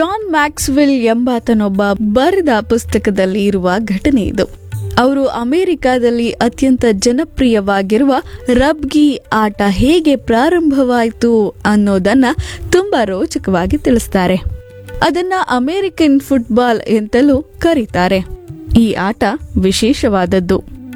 John Maxwell ಎಂಬಾತನೊಬ್ಬ ಬರೆದ ಪುಸ್ತಕದಲ್ಲಿ ಇರುವ ಘಟನೆ ಇದು ಅವರು ಅಮೆರಿಕಾದಲ್ಲಿ ಅತ್ಯಂತ ಜನಪ್ರಿಯವಾಗಿರುವ ರಬ್ಗಿ ಆಟ ಹೇಗೆ ಪ್ರಾರಂಭವಾಯಿತು ಅನ್ನೋದನ್ನ ತುಂಬಾ ರೋಚಕವಾಗಿ ತಿಳಿಸ್ತಾರೆ ಅದನ್ನ ಅಮೆರಿಕನ್ ಫುಟ್ಬಾಲ್ ಎಂತಲೂ ಕರೀತಾರೆ ಈ ಆಟ ವಿಶೇಷವಾದದ್ದು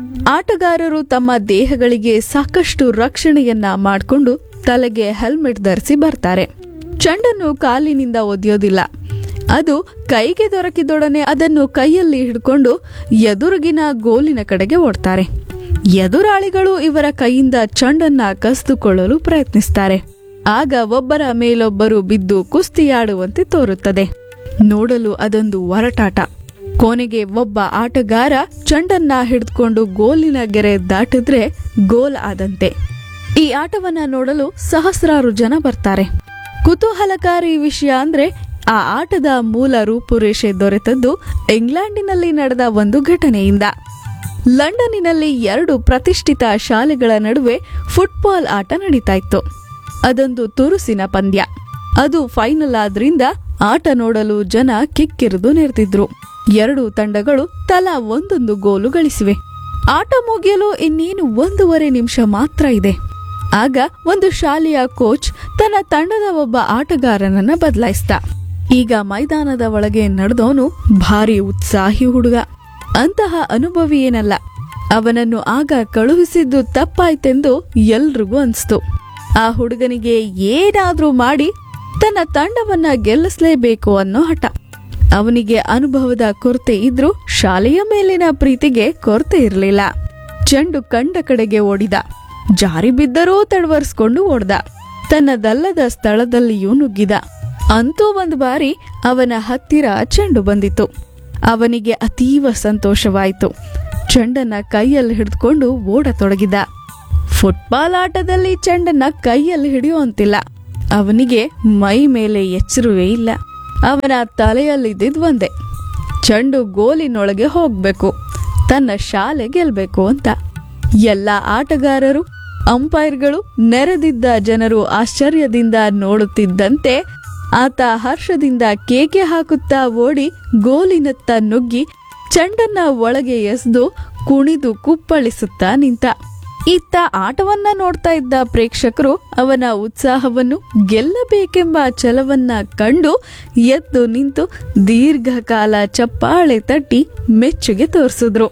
ಆಟಗಾರರು ತಮ್ಮ ದೇಹಗಳಿಗೆ ಸಾಕಷ್ಟು ರಕ್ಷಣೆಯನ್ನ ಮಾಡಿಕೊಂಡು ತಲೆಗೆ ಹೆಲ್ಮೆಟ್ ಧರಿಸಿ ಬರ್ತಾರೆ ಚೆಂಡನ್ನು ಕಾಲಿನಿಂದ ಒದೆಯೋದಿಲ್ಲ ಅದು ಕೈಗೆ ದೊರಕಿದೊಡನೆ ಅದನ್ನು ಕೈಯಲ್ಲಿ ಹಿಡ್ಕೊಂಡು ಎದುರುಗಿನ ಗೋಲಿನ ಕಡೆಗೆ ಓಡ್ತಾರೆ ಎದುರಾಳಿಗಳು ಇವರ ಕೈಯಿಂದ ಚೆಂಡನ್ನ ಕಸಿದುಕೊಳ್ಳಲು ಪ್ರಯತ್ನಿಸ್ತಾರೆ ಆಗ ಒಬ್ಬರ ಮೇಲೊಬ್ಬರು ಬಿದ್ದು ಕುಸ್ತಿಯಾಡುವಂತೆ ತೋರುತ್ತದೆ ನೋಡಲು ಅದೊಂದು ಒರಟಾಟ ಕೊನೆಗೆ ಒಬ್ಬ ಆಟಗಾರ ಚೆಂಡನ್ನ ಹಿಡಿದುಕೊಂಡು ಗೋಲಿನ ಗೆರೆ ದಾಟಿದ್ರೆ ಗೋಲ್ ಆದಂತೆ ಈ ಆಟವನ್ನ ನೋಡಲು ಸಹಸ್ರಾರು ಜನ ಬರ್ತಾರೆ ಕುತೂಹಲಕಾರಿ ವಿಷಯ ಅಂದ್ರೆ ಆ ಆಟದ ಮೂಲ ರೂಪುರೇಷೆ ದೊರೆತದ್ದು ಇಂಗ್ಲೆಂಡಿನಲ್ಲಿ ನಡೆದ ಒಂದು ಘಟನೆಯಿಂದ ಲಂಡನ್ನಿನಲ್ಲಿ ಎರಡು ಪ್ರತಿಷ್ಠಿತ ಶಾಲೆಗಳ ನಡುವೆ ಫುಟ್ಬಾಲ್ ಆಟ ನಡೀತಾ ಇತ್ತು ಅದೊಂದು ತುರುಸಿನ ಪಂದ್ಯ ಅದು ಫೈನಲ್ ಆದ್ರಿಂದ ಆಟ ನೋಡಲು ಜನ ಕಿಕ್ಕಿರಿದು ನೆರೆದಿದ್ರು ಎರಡು ತಂಡಗಳು ತಲಾ ಒಂದೊಂದು ಗೋಲು ಗಳಿಸಿವೆ ಆಟ ಮುಗಿಯಲು ಇನ್ನೇನು ಒಂದೂವರೆ ನಿಮಿಷ ಮಾತ್ರ ಇದೆ ಆಗ ಒಂದು ಶಾಲೆಯ ಕೋಚ್ ತನ್ನ ತಂಡದ ಒಬ್ಬ ಆಟಗಾರನನ್ನ ಬದಲಾಯಿಸಿದ ಈಗ ಮೈದಾನದ ಒಳಗೆ ನಡೆದವನು ಭಾರಿ ಉತ್ಸಾಹಿ ಹುಡುಗ ಅಂತಹ ಅನುಭವಿ ಏನಲ್ಲ ಅವನನ್ನು ಆಗ ಕಳುಹಿಸಿದ್ದು ತಪ್ಪಾಯ್ತೆಂದು ಎಲ್ರಿಗೂ ಅನ್ಸ್ತು ಆ ಹುಡುಗನಿಗೆ ಏನಾದ್ರೂ ಮಾಡಿ ತನ್ನ ತಂಡವನ್ನ ಗೆಲ್ಲಿಸಲೇಬೇಕು ಅನ್ನೋ ಹಠ ಅವನಿಗೆ ಅನುಭವದ ಕೊರತೆ ಇದ್ರೂ ಶಾಲೆಯ ಮೇಲಿನ ಪ್ರೀತಿಗೆ ಕೊರತೆ ಇರಲಿಲ್ಲ ಚೆಂಡು ಕಂಡ ಕಡೆಗೆ ಓಡಿದ ಜಾರಿ ಬಿದ್ದರೂ ತಡವರಿಸ್ಕೊಂಡು ಓಡ್ದ ತನ್ನದಲ್ಲದ ಸ್ಥಳದಲ್ಲಿಯೂ ನುಗ್ಗಿದ ಅಂತೂ ಒಂದು ಬಾರಿ ಅವನ ಹತ್ತಿರ ಚೆಂಡು ಬಂದಿತು ಅವನಿಗೆ ಅತೀವ ಸಂತೋಷವಾಯಿತು ಚೆಂಡನ್ನ ಕೈಯಲ್ಲಿ ಹಿಡಿದುಕೊಂಡು ಓಡತೊಡಗಿದ ಫುಟ್ಬಾಲ್ ಆಟದಲ್ಲಿ ಚೆಂಡನ್ನ ಕೈಯಲ್ಲಿ ಹಿಡಿಯುವಂತಿಲ್ಲ ಅವನಿಗೆ ಮೈ ಮೇಲೆ ಎಚ್ಚರವೇ ಇಲ್ಲ ಅವನ ತಲೆಯಲ್ಲಿದ್ದಿದ್ ಒಂದೇ ಚೆಂಡು ಗೋಲಿನೊಳಗೆ ಹೋಗ್ಬೇಕು ತನ್ನ ಶಾಲೆ ಗೆಲ್ಬೇಕು ಅಂತ ಎಲ್ಲ ಆಟಗಾರರು ಅಂಪೈರ್ಗಳು ನೆರೆದಿದ್ದ ಜನರು ಆಶ್ಚರ್ಯದಿಂದ ನೋಡುತ್ತಿದ್ದಂತೆ ಆತ ಹರ್ಷದಿಂದ ಕೇಕೆ ಹಾಕುತ್ತಾ ಓಡಿ ಗೋಲಿನತ್ತ ನುಗ್ಗಿ ಚೆಂಡನ್ನ ಒಳಗೆ ಎಸೆದು ಕುಣಿದು ಕುಪ್ಪಳಿಸುತ್ತಾ ನಿಂತ ಇತ್ತ ಆಟವನ್ನ ನೋಡ್ತಾ ಇದ್ದ ಪ್ರೇಕ್ಷಕರು ಅವನ ಉತ್ಸಾಹವನ್ನು ಗೆಲ್ಲಬೇಕೆಂಬ ಛಲವನ್ನ ಕಂಡು ಎದ್ದು ನಿಂತು ದೀರ್ಘಕಾಲ ಚಪ್ಪಾಳೆ ತಟ್ಟಿ ಮೆಚ್ಚುಗೆ ತೋರಿಸಿದ್ರು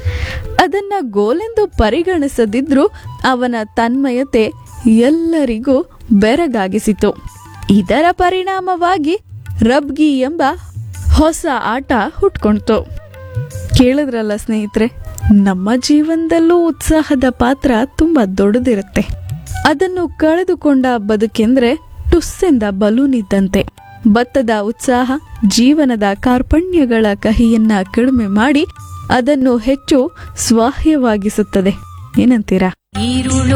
ಅದನ್ನ ಗೋಲೆಂದು ಪರಿಗಣಿಸದಿದ್ರೂ ಅವನ ತನ್ಮಯತೆ ಎಲ್ಲರಿಗೂ ಬೆರಗಾಗಿಸಿತು ಇದರ ಪರಿಣಾಮವಾಗಿ ರಬ್ಗಿ ಎಂಬ ಹೊಸ ಆಟ ಹುಟ್ಕೊಳ್ತು ಕೇಳಿದ್ರಲ್ಲ ಸ್ನೇಹಿತರೆ ನಮ್ಮ ಜೀವನದಲ್ಲೂ ಉತ್ಸಾಹದ ಪಾತ್ರ ತುಂಬಾ ದೊಡ್ಡದಿರುತ್ತೆ ಅದನ್ನು ಕಳೆದುಕೊಂಡ ಬದುಕೆಂದ್ರೆ ಟುಸ್ಸೆಂದ ಬಲೂನ್ ಇದ್ದಂತೆ ಭತ್ತದ ಉತ್ಸಾಹ ಜೀವನದ ಕಾರ್ಪಣ್ಯಗಳ ಕಹಿಯನ್ನ ಕಡಿಮೆ ಮಾಡಿ ಅದನ್ನು ಹೆಚ್ಚು ಸ್ವಾಹ್ಯವಾಗಿಸುತ್ತದೆ ಏನಂತೀರಾ ಈರುಳು